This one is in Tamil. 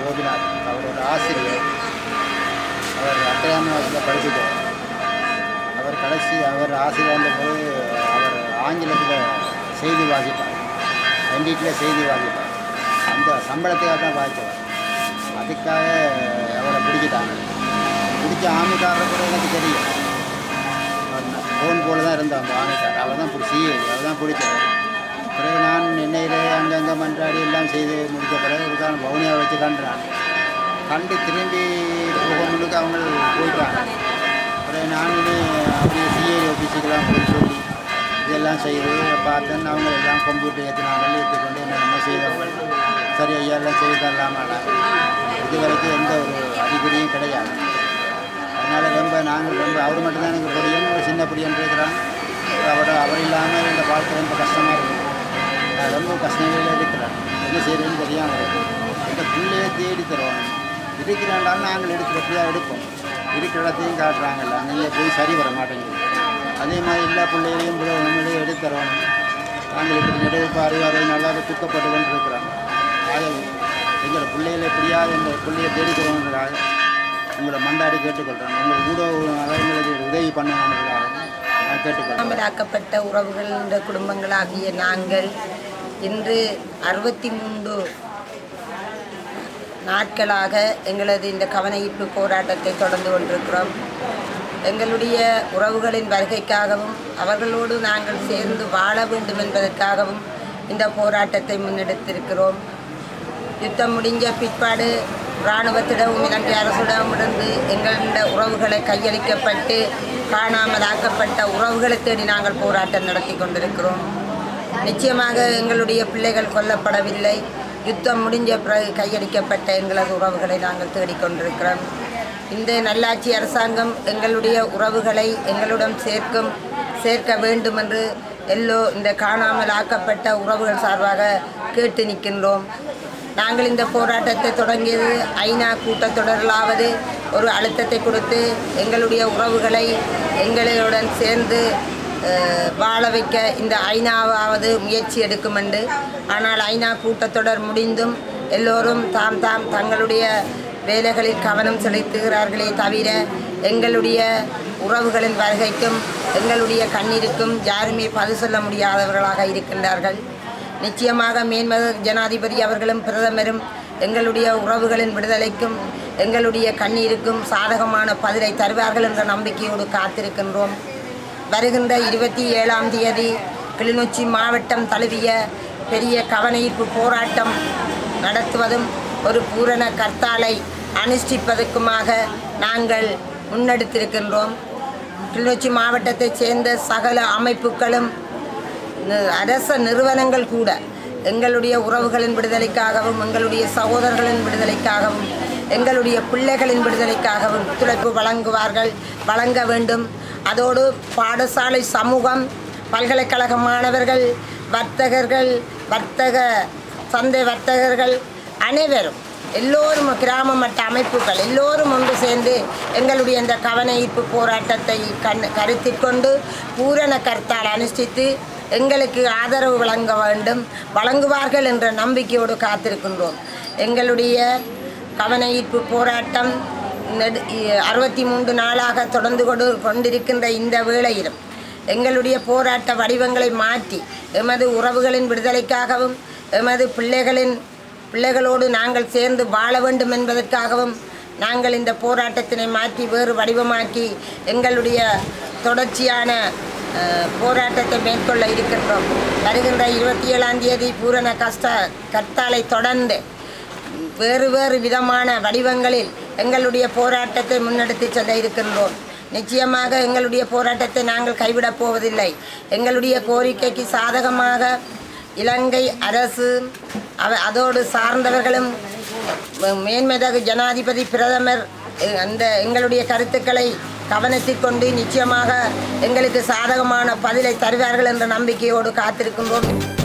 கோபிநாத் அவர் ஒரு ஆசிரியர் அவர் அட்டையாமத்தில் படிச்சுட்டார் அவர் கடைசி அவர் ஆசிரியர் இருந்தபோது அவர் ஆங்கிலத்தில் செய்தி வாசிப்பார் என்டிடியில் செய்தி வாசிப்பார் அந்த சம்பளத்துக்காக தான் வாசித்தவர் அதுக்காக அவரை பிடிச்சிட்டாங்க பிடிச்ச ஆமிக்காரரை கூட எனக்கு தெரியும் ஃபோன் போல தான் இருந்தான் அந்த ஆமிக்கார் அவர் தான் பிடிச்சி அவர் தான் பிடிச்சவர் பிறகு நான் எண்ணெயில் அங்கங்கே மன்றாடி எல்லாம் செய்து முடித்த பிறகு ஒரு தான் பவுனியாக வச்சு கண்டுறான் கண்டு திரும்பி போகணுக்கு அவங்க போயிட்டாங்க அப்புறம் நான் இனி அப்படியே சிஐ ஆஃபீஸுக்கெல்லாம் போய் சொல்லி இதெல்லாம் செய்து பார்த்தேன் அவங்க எல்லாம் கம்ப்யூட்டர் ஏற்றினாங்க ஏற்றிக்கொண்டு என்னென்ன செய்தவங்க சரி ஐயா எல்லாம் செய்து தரலாமாடா இது வரைக்கும் எந்த ஒரு அறிகுறியும் கிடையாது அதனால் ரொம்ப நாங்கள் ரொம்ப அவர் மட்டும்தான் எனக்கு பொடியன் ஒரு சின்ன பொடியன் இருக்கிறான் அவரோட அவர் இல்லாமல் இந்த வாழ்க்கை ரொம்ப கஷ்டமாக இருக்குது நான் ரொம்ப கஷ்டங்களில் இருக்கிறேன் என்ன செய்யறதுன்னு தெரியாமல் இருக்கு எங்கள் பிள்ளையை தேடி தருவோம் இருக்கிறாண்டாலும் நாங்கள் எடுக்கிற எப்படியா எடுப்போம் இருக்கிற இடத்தையும் காட்டுறாங்கல்ல அங்கே போய் சரி வர மாட்டேங்குது அதே மாதிரி எல்லா பிள்ளைகளையும் கூட உண்மையிலேயே எடுத்து தருவோம் நாங்கள் இப்படி நெடுவு அறிவாரை நல்லா துக்கப்பட்டு கொண்டு இருக்கிறோம் ஆக எங்களோட பிள்ளைகளை எப்படியாவது இந்த பிள்ளையை தேடி தருவோங்கிறாங்க உங்களை மண்டாடி கேட்டுக்கொள்கிறேன் உங்கள் கூட எங்களுக்கு உதவி பண்ணணுங்கிறாங்க நான் கேட்டுக்கொள்கிறேன் அமலாக்கப்பட்ட உறவுகளின் குடும்பங்களாகிய நாங்கள் இன்று அறுபத்தி மூன்று நாட்களாக எங்களது இந்த கவன ஈர்ப்பு போராட்டத்தை தொடர்ந்து கொண்டிருக்கிறோம் எங்களுடைய உறவுகளின் வருகைக்காகவும் அவர்களோடு நாங்கள் சேர்ந்து வாழ வேண்டும் என்பதற்காகவும் இந்த போராட்டத்தை முன்னெடுத்திருக்கிறோம் யுத்தம் முடிஞ்ச பிற்பாடு இராணுவத்திடமும் இலங்கை அரசிடமிருந்து எங்களுடைய உறவுகளை கையளிக்கப்பட்டு காணாமலாக்கப்பட்ட உறவுகளை தேடி நாங்கள் போராட்டம் நடத்தி கொண்டிருக்கிறோம் நிச்சயமாக எங்களுடைய பிள்ளைகள் கொல்லப்படவில்லை யுத்தம் முடிஞ்ச பிறகு கையளிக்கப்பட்ட எங்களது உறவுகளை நாங்கள் தேடிக்கொண்டிருக்கிறோம் இந்த நல்லாட்சி அரசாங்கம் எங்களுடைய உறவுகளை எங்களுடன் சேர்க்கும் சேர்க்க வேண்டும் என்று எல்லோ இந்த காணாமல் ஆக்கப்பட்ட உறவுகள் சார்பாக கேட்டு நிற்கின்றோம் நாங்கள் இந்த போராட்டத்தை தொடங்கியது ஐநா கூட்டத்தொடரிலாவது ஒரு அழுத்தத்தை கொடுத்து எங்களுடைய உறவுகளை எங்களுடன் சேர்ந்து அஹ், வாழ வைக்க இந்த ஐநாவாவது முயற்சி எடுக்கும் என்று ஆனால் ஐநா கூட்டத்தொடர் முடிந்தும் எல்லோரும் தாம் தாம் தங்களுடைய வேலைகளில் கவனம் செலுத்துகிறார்களே தவிர எங்களுடைய உறவுகளின் வருகைக்கும் எங்களுடைய கண்ணீருக்கும் யாருமே பதில் சொல்ல முடியாதவர்களாக இருக்கின்றார்கள் நிச்சயமாக மேன்மத ஜனாதிபதி அவர்களும் பிரதமரும் எங்களுடைய உறவுகளின் விடுதலைக்கும் எங்களுடைய கண்ணீருக்கும் சாதகமான பதிலை தருவார்கள் என்ற நம்பிக்கையோடு காத்திருக்கின்றோம் வருகின்ற இருபத்தி ஏழாம் தேதி கிளிநொச்சி மாவட்டம் தழுவிய பெரிய கவனஈர்ப்பு போராட்டம் நடத்துவதும் ஒரு பூரண கர்த்தாலை அனுஷ்டிப்பதற்குமாக நாங்கள் முன்னெடுத்திருக்கின்றோம் கிளிநொச்சி மாவட்டத்தைச் சேர்ந்த சகல அமைப்புகளும் நி- அரச நிறுவனங்கள் கூட எங்களுடைய உறவுகளின் விடுதலைக்காகவும் எங்களுடைய சகோதரர்களின் விடுதலைக்காகவும் எங்களுடைய பிள்ளைகளின் விடுதலைக்காகவும் ஒத்துழைப்பு வழங்குவார்கள் வழங்க வேண்டும் அதோடு பாடசாலை சமூகம் பல்கலைக்கழக மாணவர்கள் வர்த்தகர்கள் வர்த்தக சந்தை வர்த்தகர்கள் அனைவரும் எல்லோரும் கிராம மட்ட அமைப்புகள் எல்லோரும் ஒன்று சேர்ந்து எங்களுடைய இந்த கவன ஈர்ப்பு போராட்டத்தை கண் கருத்தில் கொண்டு பூரண கருத்தால் அனுஷ்டித்து எங்களுக்கு ஆதரவு வழங்க வேண்டும் வழங்குவார்கள் என்ற நம்பிக்கையோடு காத்திருக்கின்றோம் எங்களுடைய கவன ஈர்ப்பு போராட்டம் நெடு அறுபத்தி மூன்று நாளாக தொடர்ந்து கொண்டு கொண்டிருக்கின்ற இந்த வேளையிலும் எங்களுடைய போராட்ட வடிவங்களை மாற்றி எமது உறவுகளின் விடுதலைக்காகவும் எமது பிள்ளைகளின் பிள்ளைகளோடு நாங்கள் சேர்ந்து வாழ வேண்டும் என்பதற்காகவும் நாங்கள் இந்த போராட்டத்தினை மாற்றி வேறு வடிவமாக்கி எங்களுடைய தொடர்ச்சியான அஹ், போராட்டத்தை மேற்கொள்ள இருக்கின்றோம் வருகின்ற இருபத்தி ஏழாம் தேதி பூரண கஷ்ட கர்த்தாலை தொடர்ந்து வேறு வேறு விதமான வடிவங்களில் எங்களுடைய போராட்டத்தை முன்னெடுத்து செல்ல இருக்கின்றோம் நிச்சயமாக எங்களுடைய போராட்டத்தை நாங்கள் கைவிடப் போவதில்லை எங்களுடைய கோரிக்கைக்கு சாதகமாக இலங்கை அரசு அவ அதோடு சார்ந்தவர்களும் மேன்மதகு ஜனாதிபதி பிரதமர் எ- அந்த எங்களுடைய கருத்துக்களை கவனத்தில் கொண்டு நிச்சயமாக எங்களுக்கு சாதகமான பதிலை தருவார்கள் என்ற நம்பிக்கையோடு காத்திருக்கின்றோம்